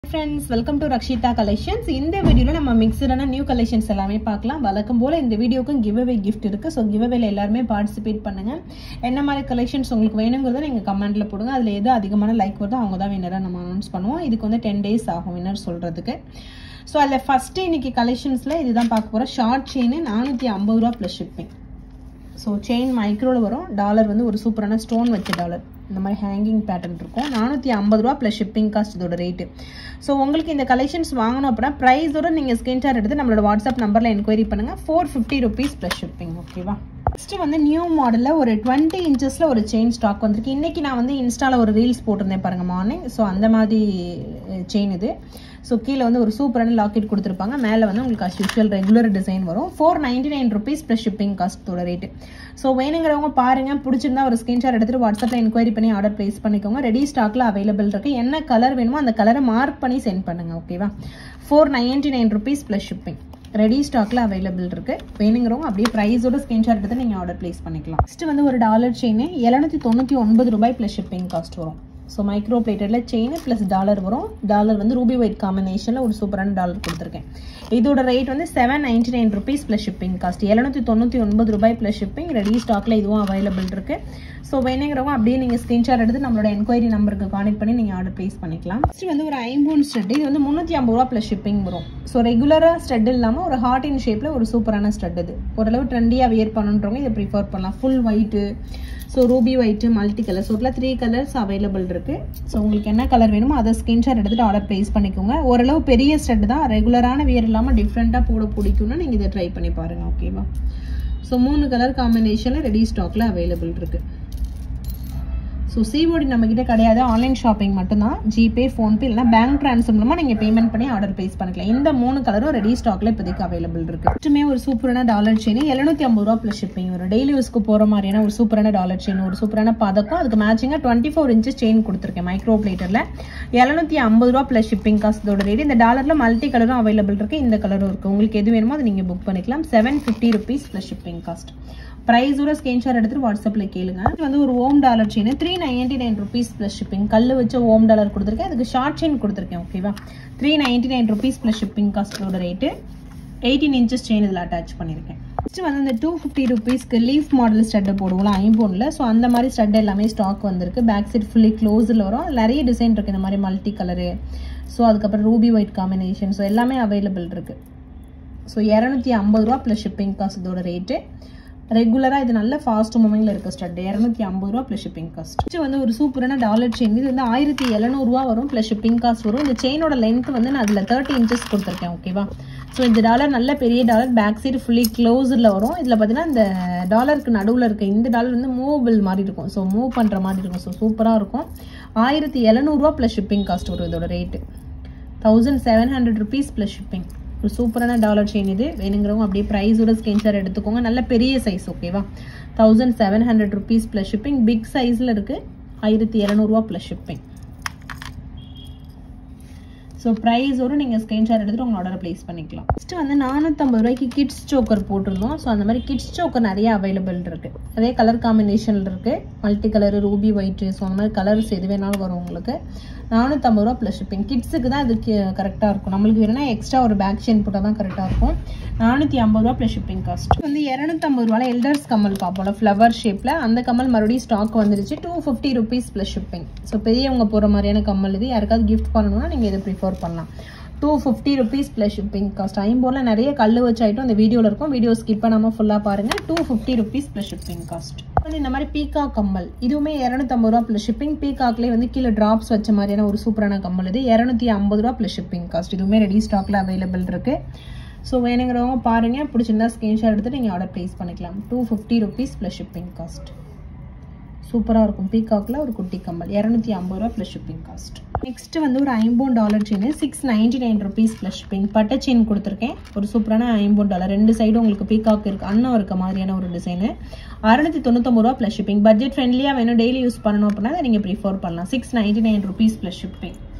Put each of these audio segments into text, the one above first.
Friends welcome to Rakshitha collections இந்த வீடியோவில் நம்ம மிக்சடான நியூ கலெக்ஷன்ஸ் எல்லாமே பார்க்கலாம் வழக்கம் போல் இந்த வீடியோக்கும் கிவ் அவே கிஃப்ட் இருக்குது ஸோ கிவ் அவேல எல்லாருமே பார்ட்டிசிபேட் பண்ணுங்கள் என்ன மாதிரி கலெக்ஷன்ஸ் உங்களுக்கு வேணுங்கிறத நீங்கள் கமெண்ட்டில் போடுங்க அதில் எது அதிகமான லைக் வருதோ அவங்க தான் வின்னராக நம்ம அனௌன்ஸ் பண்ணுவோம் இதுக்கு வந்து டென் டேஸ் ஆகும் வின்னர் சொல்கிறதுக்கு ஸோ அதில் ஃபஸ்ட்டு இன்னைக்கு கலெக்ஷன்ஸில் இதுதான் பார்க்க போகிறோம் ஷார்ட் செயின் நானூற்றி ஐம்பது ரூபா ப்ளஸ் ஷிப்பிங் ஸோ செயின் மைக்ரோவில் வரும் டாலர் வந்து ஒரு சூப்பரான ஸ்டோன் வச்ச டாலர் இந்த மாதிரி ஹேங்கிங் பேட்டர்ன் இருக்கும் நானூற்றி ஐம்பது ரூபா ப்ளஸ் ஷிப்பிங் காஸ்ட் இதோட ரேட்டு ஸோ உங்களுக்கு இந்த கலெக்ஷன்ஸ் வாங்கணும் அப்படின்னா ப்ரைஸோட நீங்கள் ஸ்கிரீன்ஷாட் எடுத்து நம்மளோட வாட்ஸ்அப் நம்பரில் என்கொயரி பண்ணுங்கள் four fifty rupees plus shipping ஓகேவா நெக்ஸ்ட் வந்து நியூ மாடலில் ஒரு டுவெண்ட்டி இன்ச்சஸில் ஒரு செயின் ஸ்டாக் வந்திருக்கு இன்றைக்கி நான் வந்து இன்ஸ்டாவில் ஒரு ரீல்ஸ் போட்டிருந்தேன் பாருங்கள் மார்னிங் ஸோ அந்த மாதிரி செயின் இது ஸோ கீழே வந்து ஒரு சூப்பரான லாக்கெட் கொடுத்துருப்பாங்க மேலே வந்து உங்களுக்கு அஸ் யூஷுவல் ரெகுலர் டிசைன் வரும் four ninety nine rupees plus shipping காஸ்ட்டோட ரேட்டு ஸோ வேணுங்கிறவங்க பாருங்கள் பிடிச்சிருந்தா ஒரு ஸ்க்ரீன்ஷாட் எடுத்துகிட்டு வாட்ஸ்அப்பில் என்கொயரி பண்ணி ஆர்டர் ப்ளேஸ் பண்ணிக்கோங்க ரெடி ஸ்டாக்கில் அவைலபிள் இருக்குது என்ன கலர் வேணுமோ அந்த கலரை மார்க் பண்ணி சென்ட் பண்ணுங்கள் ஓகேவா four ninety nine rupees plus shipping ready ஸ்டாக்ல அவைலபிள் இருக்கு வேணுங்கிறவங்க அப்படியே ப்ரைஸோட ஸ்கிரீன்ஷாட் எடுத்து நீங்க ஆர்டர் பிளேஸ் பண்ணிக்கலாம் நெக்ஸ்ட் வந்து ஒரு டாலர் செயின் எழுநூத்தி தொண்ணூத்தி ஒன்பது ரூபாய் பிளஸ் ஷிப்பிங் காஸ்ட் வரும் ஸோ மைக்ரோ பிளேட்டட்ல செயின் ப்ளஸ் டாலர் வரும் டாலர் வந்து ரூபி ஒயிட் காம்பினேஷனில் ஒரு சூப்பரான டாலர் கொடுத்துருக்கேன் இதோட ரேட் வந்து seven ninety nine rupees plus shipping cost எழுநூத்தி தொண்ணூற்றி ஒன்பது ரூபாய் ப்ளஸ் ஷிப்பிங் ரெடி ஸ்டாக்ல இதுவும் அவைலபிள் இருக்கு ஸோ வேணுங்கிறவங்க அப்படியே நீங்கள் ஸ்க்ரீன்ஷாட் எடுத்து நம்மளோட என்கொயரி நம்பருக்கு கான்டெக்ட் பண்ணி நீங்கள் ஆர்டர் ப்ளேஸ் பண்ணிக்கலாம் நெக்ஸ்ட் வந்து ஒரு ஐம்பூன் ஸ்டட் இது வந்து முந்நூற்றி ஐம்பது ரூபா ப்ளஸ் ஷிப்பிங் வரும் ஸோ ரெகுலராக ஸ்டட் இல்லாமல் ஒரு ஹார்ட் இன் ஷேப்பில் ஒரு சூப்பரான ஸ்டட் இது ஓரளவு ட்ரெண்டியாக வியர் பண்ணுன்றவங்க இதை ப்ரிஃபர் பண்ணலாம் full white so ruby white multi colour so three colours available இருக்குது ஸோ உங்களுக்கு என்ன கலர் வேணுமோ அதை ஸ்கிரீன்ஷாட் எடுத்துகிட்டு ஆர்டர் ப்ளேஸ் பண்ணிக்கோங்க ஓரளவு பெரிய ஸ்டட் தான் ரெகுலரான வியர் இல்லாமல் டிஃப்ரெண்ட்டாக போட பிடிக்கும்னா நீங்கள் இதை ட்ரை பண்ணி பாருங்கள் ஓகேவா ஸோ மூணு கலர் காம்பினேஷனில் ரெடி ஸ்டாக்கில் அவைலபிள் இருக்குது ஸோ சிஓடி நம்மக்கிட்ட கிடையாது ஆன்லைன் ஷாப்பிங் மட்டும்தான் ஜிபே ஃபோன்பே இல்லைனா பேங்க் ட்ரான்ஸ்ஃபர் மூலமாக நீங்கள் பேமெண்ட் பண்ணி ஆர்டர் ப்ளேஸ் பண்ணிக்கலாம் இந்த மூணு கலரும் ரெடி ஸ்டாக்ல இப்போதைக்கு அவைலபிள் இருக்கு மட்டுமே ஒரு சூப்பரான டாலர் செயின் எழுநூத்தி ஐம்பது ரூபா ப்ளஸ் ஷிப்பிங் ஒரு டெய்லி யூஸ்க்கு போகிற மாதிரியான ஒரு சூப்பரான டாலர் செயின் ஒரு சூப்பரான பதக்கம் அதுக்கு மேட்சிங்காக டுவெண்ட்டி ஃபோர் இன்ச்சஸ் செயின் கொடுத்துருக்கேன் மைக்ரோ பிளேட்டரில் எழுநூத்தி ஐம்பது ரூபா ப்ளஸ் ஷிப்பிங் காஸ்டோட ரேட் இந்த டாலரில் மல்டி கலரும் அவைலபிள் இருக்கு இந்த கலரும் இருக்கு உங்களுக்கு எது வேணுமோ அதை நீங்கள் புக் பண்ணிக்கலாம் seven fifty rupees plus shipping cost ப்ரைஸோட ஸ்கிரீன்ஷாட் எடுத்துட்டு வாட்ஸ்அப்பில் கேளுங்க இது வந்து ஒரு Om dollar chain three ninety nine rupees plus shipping கல் வச்ச ஓம் டாலர் கொடுத்துருக்கேன் அதுக்கு ஷார்ட் செயின் கொடுத்துருக்கேன் ஓகேவா three ninety nine rupees plus shipping காஸ்ட்டோட ரேட்டு எயிட்டீன் இன்ச்சஸ் செயின் இதில் அட்டாச் பண்ணியிருக்கேன் நெக்ஸ்ட் வந்து இந்த டூ ஃபிஃப்டி ருபீஸ்க்கு லீஃப் மாடல் ஸ்டட்டை போடுவோம் ஐம்போனில் ஸோ அந்த மாதிரி ஸ்டட் எல்லாமே ஸ்டாக் வந்திருக்கு பேக் சைட் ஃபுல்லி க்ளோஸில் வரும் நிறைய டிசைன் இருக்குது இந்த மாதிரி மல்டி கலரு ஸோ அதுக்கப்புறம் ரூபி ஒயிட் காம்பினேஷன் ஸோ எல்லாமே அவைலபிள் இருக்குது ஸோ இரநூத்தி ஐம்பது ரூபா ப்ளஸ் ஷிப்பிங் காஸ்ட் இதோட ரேட்டு ரெகுலராக இது நல்ல ஃபாஸ்ட் மூவிங்கில் இருக்க ஸ்டட் இரநூத்தி ஐம்பது ரூபா ப்ளஸ் ஷிப்பிங் காஸ்ட் வந்து ஒரு சூப்பரான டாலர் செயின் இது வந்து ஆயிரத்தி எழுநூறுவா வரும் ப்ளஸ் ஷிப்பிங் காஸ்ட் வரும் இந்த செயினோட லென்த் வந்து நான் அதில் தேர்ட்டி இன்ச்சஸ் கொடுத்துருக்கேன் ஓகேவா ஸோ இந்த டாலர் நல்ல பெரிய டாலர் பேக் சைடு ஃபுல்லி க்ளோஸில் வரும் இதில் பார்த்தீங்கன்னா இந்த டாலருக்கு நடுவில் இருக்க இந்த டாலர் வந்து மூவபிள் மாதிரி இருக்கும் ஸோ மூவ் பண்ணுற மாதிரி இருக்கும் ஸோ சூப்பராக இருக்கும் ஆயிரத்தி எழுநூறுவா ப்ளஸ் ஷிப்பிங் காஸ்ட் வரும் இதோட rate thousand seven hundred rupees plus shipping ஒரு சூப்பரான டாலர் செயின் இது வேணுங்கிறவங்க அப்படியே ப்ரைஸோட ஸ்கிரீன்ஷாட் எடுத்துக்கோங்க நல்ல பெரிய சைஸ் ஓகேவா thousand seven hundred rupees plus shipping big சைஸில் இருக்குது ஆயிரத்தி இரநூறுவா ப்ளஸ் ஷிப்பிங் ஸோ ப்ரைஸோடு நீங்கள் ஸ்க்ரீன்ஷாட் எடுத்துகிட்டு உங்கள் ஆர்டர் ப்ளேஸ் பண்ணிக்கலாம் ஃபஸ்ட்டு வந்து நானூற்றம்பது ரூபாய்க்கு கிட்ஸ் சோக்கர் போட்டிருந்தோம் ஸோ அந்த மாதிரி கிட்ஸ் சோக்கர் நிறைய அவைலபிள் இருக்குது அதே கலர் காம்பினேஷனில் இருக்குது multi colour ruby white so அந்த மாதிரி கலர்ஸ் எது வேணாலும் வரும் உங்களுக்கு நானூற்றம்பது ரூபா ப்ளஸ் ஷிப்பிங் கிட்ஸுக்கு தான் இதுக்கு கரெக்டாக இருக்கும் நம்மளுக்கு வேணும்னா எக்ஸ்ட்ரா ஒரு பேக் செயின் போட்டால் தான் கரெக்டாக இருக்கும் நானூற்றி ஐம்பது ரூபா ப்ளஸ் ஷிப்பிங் காஸ்ட் வந்து இரநூத்தம்பது ரூபாயில் எல்டர்ஸ் கமல் பார்ப்போம் ஃப்ளவர் ஷேப்பில் அந்த கமல் மறுபடியும் ஸ்டாக் வந்துருச்சு two fifty rupees plus shipping so பெரியவங்க போகிற மாதிரியான கமல் இது யாருக்காவது கிஃப்ட் பண்ணணும்னா நீங்கள் இதை ப்ரிஃபர் பண்ணலாம் two fifty rupees plus shipping cost ஐம்போரில் நிறைய கல் வச்ச ஐட்டம் அந்த வீடியோவில் இருக்கும் வீடியோ ஸ்கிப் பண்ணாமல் ஃபுல்லாக பாருங்கள் two fifty rupees plus shipping cost வந்து இந்த மாதிரி பீகா கம்மல் இதுவுமே இரநூத்தம்பது ரூபா ப்ளஸ் ஷிப்பிங் பீகாக்லேயே வந்து கீழே ட்ராப்ஸ் வச்ச மாதிரியான ஒரு சூப்பரான கம்மல் இது இரநூத்தி ஐம்பது ரூபா ப்ளஸ் ஷிப்பிங் காஸ்ட் இதுவுமே ரெடி ஸ்டாக்கில் அவைலபிள் இருக்குது ஸோ வேணுங்கிறவங்க பாருங்கள் பிடிச்சிருந்தா ஸ்க்ரீன்ஷாட் எடுத்து நீங்கள் ஆர்டர் ப்ளேஸ் பண்ணிக்கலாம் two fifty rupees plus shipping cost சூப்பராக இருக்கும் பீகாக்கில் ஒரு குட்டி கம்மல் இரநூத்தி ஐம்பது ரூபா ப்ளஸ் ஷிப்பிங் காஸ்ட் நெக்ஸ்ட் வந்து ஒரு ஐம்போன் dollar chain six ninety nine rupees plus shipping பட்டை செயின் கொடுத்துருக்கேன் ஒரு சூப்பரான ஐம்போன் டாலர் ரெண்டு சைடும் உங்களுக்கு பீகாக் இருக்கு அன்னம் இருக்க மாதிரியான ஒரு டிசைனு அறுநூத்தி தொண்ணூத்தொம்பது ரூபா ப்ளஸ் ஷிப்பிங் பட்ஜெட் ஃப்ரெண்ட்லியாக வேணும் டெய்லி யூஸ் பண்ணணும் அப்படின்னா அதை நீங்கள் ப்ரிஃபர் பண்ணலாம் six ninety nine rupees plus shipping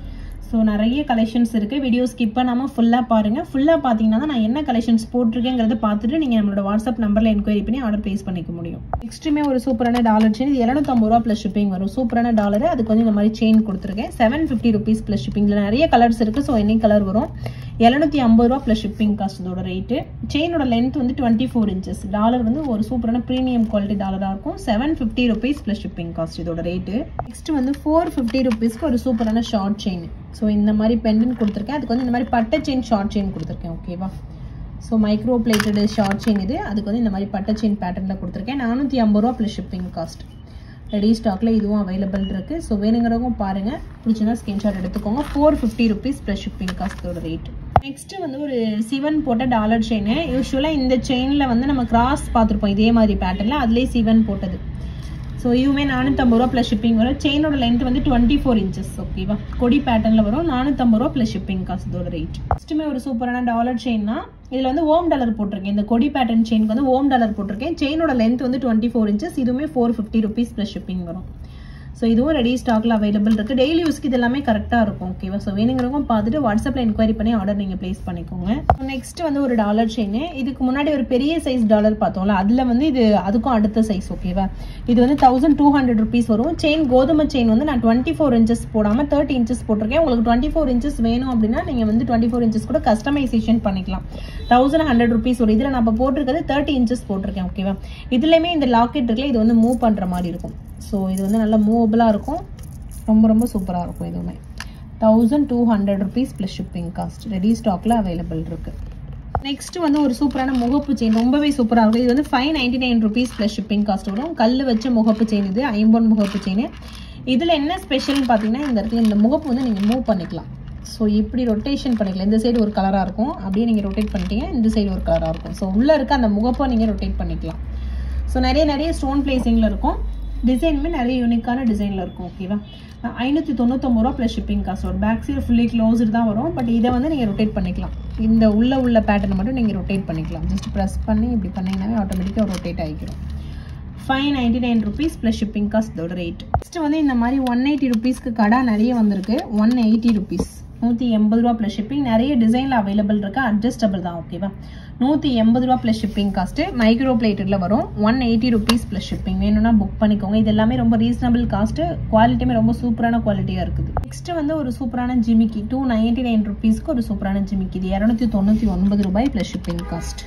so நிறைய கலெக்ஷன்ஸ் இருக்குது வீடியோ ஸ்கிப் பண்ணாமல் ஃபுல்லாக பாருங்கள் ஃபுல்லாக பார்த்தீங்கன்னா தான் நான் என்ன கலெக்ஷன்ஸ் போட்டிருக்கேங்கிறத பார்த்துட்டு நீங்கள் நம்மளோட வாட்ஸ்அப் நம்பரில் என்கொயரி பண்ணி ஆர்டர் ப்ளேஸ் பண்ணிக்க முடியும் நெக்ஸ்ட்டுமே ஒரு சூப்பரான டாலர் செயின் இது இரநூத்தம்பது ரூபா ப்ளஸ் ஷிப்பிங் வரும் சூப்பரான டாலர் அதுக்கு வந்து இந்த மாதிரி செயின் கொடுத்துருக்கேன் செவன் ஃபிஃப்டி ருபீஸ் ப்ளஸ் ஷிப்பிங்கில் நிறைய கலர்ஸ் இருக்குது ஸோ எனி கலர் வரும் எழுநூத்தி ஐம்பது ரூபா ப்ளஸ் ஷிப்பிங் காஸ்ட் இதோட ரேட்டு செயினோட லென்த் வந்து டுவெண்ட்டி ஃபோர் இன்ச்சஸ் டாலர் வந்து ஒரு சூப்பரான ப்ரீமியம் குவாலிட்டி டாலராக இருக்கும் seven fifty rupees plus shipping cost இதோட ரேட்டு நெக்ஸ்ட் வந்து ஃபோர் ஃபிஃப்டி ருபீஸ்க்கு ஒரு சூப்பரான ஷார்ட் செயின் ஸோ இந்த மாதிரி பெண்டன் கொடுத்துருக்கேன் அதுக்கு வந்து இந்த மாதிரி பட்டை செயின் ஷார்ட் செயின் கொடுத்துருக்கேன் ஓகேவா so micro plated short chain இது அதுக்கு வந்து இந்த மாதிரி பட்டை செயின் பேட்டர்னில் கொடுத்துருக்கேன் நானூற்றி ஐம்பது ரூபா ப்ளஸ் ஷிப்பிங் காஸ்ட் ரெடி ஸ்டாக்கில் இதுவும் அவைலபிள் இருக்குது ஸோ வேணுங்கிறவங்க பாருங்கள் பிடிச்சிருந்தா ஸ்கிரீன்ஷாட் எடுத்துக்கோங்க four fifty rupees plus shipping காஸ்ட்டோட ரேட் நெக்ஸ்ட் வந்து ஒரு சிவன் போட்ட டாலர் செயின் யூஸ்வலாக இந்த செயினில் வந்து நம்ம கிராஸ் பார்த்துருப்போம் இதே மாதிரி பேட்டர்னில் அதுலேயே சிவன் போட்டது ஸோ இதுவுமே நானூற்றம்பது ரூபா ப்ளஸ் ஷிப்பிங் வரும் செயினோட லென்த் வந்து டுவெண்ட்டி ஃபோர் இன்ச்சஸ் ஓகேவா கொடி பேட்டர்னில் வரும் நானூற்றம்பது ரூபா ப்ளஸ் ஷிப்பிங் காசு இதோட ரேட் நெக்ஸ்ட்டுமே ஒரு சூப்பரான டாலர் செயின்னா இதில் வந்து ஓம் டாலர் போட்டிருக்கேன் இந்த கொடி பேட்டர்ன் செயினுக்கு வந்து ஓம் டாலர் போட்டிருக்கேன் செயினோட லென்த் வந்து டுவெண்ட்டி ஃபோர் இன்ச்சஸ் இதுவுமே four fifty rupees plus shipping வரும் ஸோ இதுவும் ரெடி ஸ்டாக்ல அவைலபிள் இருக்குது டெய்லி யூஸ்க்கு இது எல்லாமே கரெக்டாக இருக்கும் ஓகேவா ஸோ வேணுங்கிறவங்க பார்த்துட்டு வாட்ஸ்அப்பில் என்கொயரி பண்ணி ஆர்டர் நீங்கள் ப்ளேஸ் பண்ணிக்கோங்க நெக்ஸ்ட் வந்து ஒரு டாலர் செயின் இதுக்கு முன்னாடி ஒரு பெரிய சைஸ் டாலர் பார்த்தோம்ல அதில் வந்து இது அதுக்கும் அடுத்த சைஸ் ஓகேவா இது வந்து தௌசண்ட் டூ ஹண்ட்ரட் ருபீஸ் வரும் செயின் கோதுமை செயின் வந்து நான் டுவெண்ட்டி ஃபோர் இன்ச்சஸ் போடாமல் தேர்ட்டி இன்ச்சஸ் போட்டிருக்கேன் உங்களுக்கு டுவெண்ட்டி ஃபோர் இன்ச்சஸ் வேணும் அப்படின்னா நீங்கள் வந்து டுவெண்ட்டி ஃபோர் இன்ச்சஸ் கூட கஸ்டமைசேஷன் பண்ணிக்கலாம் தௌசண்ட் ஹண்ட்ரட் ருபீஸ் வரும் இதில் நான் இப்போ போட்டிருக்கிறது தேர்ட்டி இன்ச்சஸ் போட்டிருக்கேன் ஓகேவா இதுலேயுமே இந்த லாக்கெட் இருக்குல்ல இது வந்து மூவ் பண்ணுற மாதிரி இருக்கும் ஸோ இது வந்து நல்லா மூவபிளாக இருக்கும் ரொம்ப ரொம்ப சூப்பராக இருக்கும் இதுவுமே thousand two hundred rupees plus shipping cost ready ஸ்டாக்கில் அவைலபிள் இருக்குது நெக்ஸ்ட் வந்து ஒரு சூப்பரான முகப்பு செயின் ரொம்பவே சூப்பராக இருக்கும் இது வந்து five ninety nine rupees plus shipping cost வரும் கல் வச்ச முகப்பு செயின் இது ஐம்பொன் முகப்பு செயின் இதில் என்ன ஸ்பெஷல்னு பார்த்தீங்கன்னா இந்த இடத்துல இந்த முகப்பு வந்து நீங்கள் மூவ் பண்ணிக்கலாம் ஸோ இப்படி ரொட்டேஷன் பண்ணிக்கலாம் இந்த சைடு ஒரு கலராக இருக்கும் அப்படியே நீங்கள் ரொட்டேட் பண்ணிட்டீங்க இந்த சைடு ஒரு கலராக இருக்கும் ஸோ உள்ளே இருக்க அந்த முகப்பை நீங்கள் ரொட்டேட் பண்ணிக்கலாம் ஸோ நிறைய நிறைய ஸ்டோன் பிளேசிங்கில் இருக்கும் டிசைனுமே நிறைய யூனிக்கான டிசைனில் இருக்கும் ஓகேவா ஐநூற்றி தொண்ணூத்தொம்பது ரூபா ப்ளஸ் ஷிப்பிங் காசு ஒரு பேக் சைடு ஃபுல்லி க்ளோஸ்டு தான் வரும் பட் இதை வந்து நீங்கள் ரொட்டேட் பண்ணிக்கலாம் இந்த உள்ள உள்ள பேட்டர்னை மட்டும் நீங்கள் ரொட்டேட் பண்ணிக்கலாம் ஜஸ்ட் ப்ரெஸ் பண்ணி இப்படி பண்ணிங்கனாவே ஆட்டோமேட்டிக்காக ரொட்டேட் ஆகிக்கிறோம் five ninety nine rupees plus shipping cost இதோட ரேட் நெக்ஸ்ட் வந்து இந்த மாதிரி ஒன் எயிட்டி ருபீஸ்க்கு கடை நிறைய வந்திருக்கு ஒன் எயிட்டி ருபீஸ் நூற்றி எண்பது ரூபா ப்ளஸ் ஷிப்பிங் நிறைய டிசைனில் அவைலபிள் இருக்குது அட்ஜஸ்டபிள் தான் ஓகேவா நூற்றி எண்பது ரூபா ப்ளஸ் ஷிப்பிங் காஸ்ட்டு மைக்ரோ பிளேட்டடில் வரும் one eighty rupees plus shipping வேணும்னா புக் பண்ணிக்கோங்க இது எல்லாமே ரொம்ப ரீசனபிள் காஸ்ட்டு குவாலிட்டியுமே ரொம்ப சூப்பரான குவாலிட்டியாக இருக்குது நெக்ஸ்ட் வந்து ஒரு சூப்பரான ஜிமிக்கி டூ நைன்டி நைன் ருபீஸ்க்கு ஒரு சூப்பரான ஜிமிக்கி இது இரநூத்தி தொண்ணூற்றி ஒன்பது ரூபாய் ப்ளஸ் ஷிப்பிங் காஸ்ட்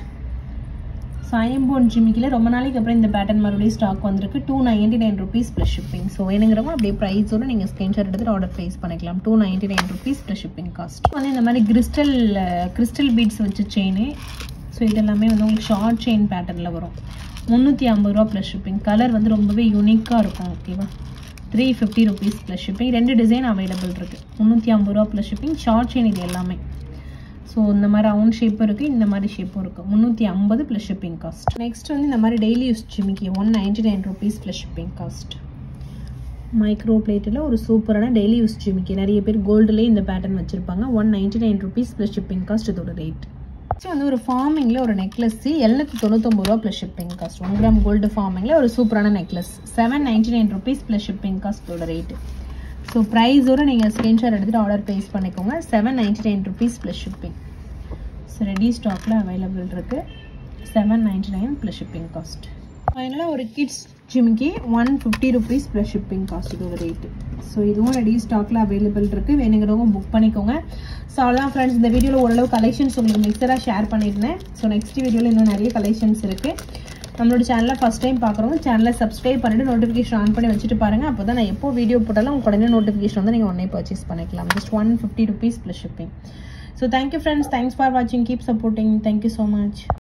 சாயம்போன் ஜிமிக்கில் ரொம்ப நாளைக்கு அப்புறம் இந்த பேட்டர்ன் மறுபடியும் ஸ்டாக் வந்திருக்கு two ninety nine rupees plus shipping so வேணுங்கிறவங்க அப்படியே ப்ரைஸோட நீங்கள் ஸ்க்ரீன்ஷாட் எடுத்துட்டு ஆர்டர் ப்ளேஸ் பண்ணிக்கலாம் two ninety nine rupees plus shipping cost வந்து இந்த மாதிரி கிறிஸ்டல் கிறிஸ்டல் பீட்ஸ் வச்ச செயின் ஸோ இதெல்லாமே வந்து உங்களுக்கு ஷார்ட் செயின் பேட்டர்னில் வரும் முந்நூற்றி ஐம்பது ரூபா ப்ளஸ் ஷிப்பிங் கலர் வந்து ரொம்பவே யூனிக்காக இருக்கும் ஓகேவா three fifty rupees plus shipping ரெண்டு டிசைன் அவைலபிள் இருக்குது முந்நூற்றி ஐம்பது ரூபா ப்ளஸ் ஷிப்பிங் ஷார்ட் செயின் இது எல்லாமே ஸோ இந்த மாதிரி ரவுண்ட் ஷேப்பும் இருக்குது இந்த மாதிரி ஷேப்பும் இருக்குது முந்நூற்றி ஐம்பது ப்ளஸ் ஷிப்பிங் காஸ்ட் நெக்ஸ்ட் வந்து இந்த மாதிரி டெய்லி யூஸ் ஜிமிக்கி one ninety nine rupees plus shipping cost micro பிளேட்டில் ஒரு சூப்பரான டெய்லி யூஸ் ஜிமிக்கி நிறைய பேர் கோல்டுலேயே இந்த பேட்டர்ன் வச்சுருப்பாங்க one ninety nine rupees plus shipping cost இதோட ரேட் நெக்ஸ்ட் வந்து ஒரு ஃபார்மிங்கில் ஒரு நெக்லஸ் எழுநூற்றி தொண்ணூத்தொம்பது ரூபா plus shipping cost one gram gold ஃபார்மிங்கில் ஒரு சூப்பரான necklace seven ninety nine rupees plus shipping cost இதோட ரேட்டு ஸோ ப்ரைஸோட நீங்கள் ஸ்க்ரீன்ஷாட் எடுத்துகிட்டு ஆர்டர் ப்ளேஸ் பண்ணிக்கோங்க seven ninety nine rupees plus shipping so ready ஸ்டாக்கில் அவைலபிள் இருக்குது seven ninety nine plus shipping cost ஃபைனலாக ஒரு கிட்ஸ் ஜிமிக்கி one fifty rupees plus shipping cost இதோட ரேட்டு ஸோ இதுவும் ரெடி ஸ்டாக்கில் அவைலபிள் இருக்குது வேணுங்கிறவங்க புக் பண்ணிக்கோங்க ஸோ அவ்வளோதான் ஃப்ரெண்ட்ஸ் இந்த வீடியோவில் ஓரளவு கலெக்ஷன்ஸ் உங்களுக்கு மிக்சராக ஷேர் பண்ணியிருந்தேன் ஸோ நெக்ஸ்ட் வீடியோவில் இன்னும் நிறைய கலெக்ஷன்ஸ் இருக்குது நம்மளோட சேனலை ஃபஸ்ட் டைம் பார்க்குறவங்க சேனலை சப்ஸ்கிரைப் பண்ணிட்டு நோட்டிஃபிகேஷன் ஆன் பண்ணி வச்சுட்டு பாருங்கள் அப்போ தான் நான் எப்போ வீடியோ போட்டாலும் உங்களுக்கு உடனே நோட்டிஃபிகேஷன் வந்து நீங்கள் உடனே பர்ச்சேஸ் பண்ணிக்கலாம் just one fifty rupees plus shipping So thank you friends. Thanks for watching. Keep supporting. Thank you so much.